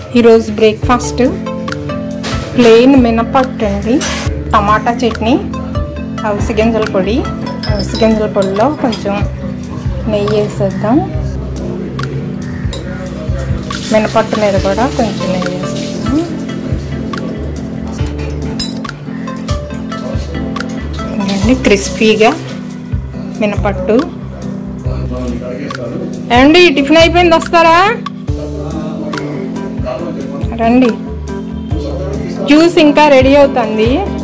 ఈరోజు breakfast plain మినపట్టు అండి టమాటా చట్నీ అవిసి గింజల పొడి అవిసి గింజల పొడిలో కొంచెం నెయ్యి వేసేద్దాం మినపట్టు మీద కూడా కొంచెం నెయ్యి వేసేద్దాం ఇదండి క్రిస్పీగా మినపట్టు ఏమండి టిఫిన్ అయిపోయింది వస్తారా రండి జ్యూస్ ఇంకా రెడీ అవుతుంది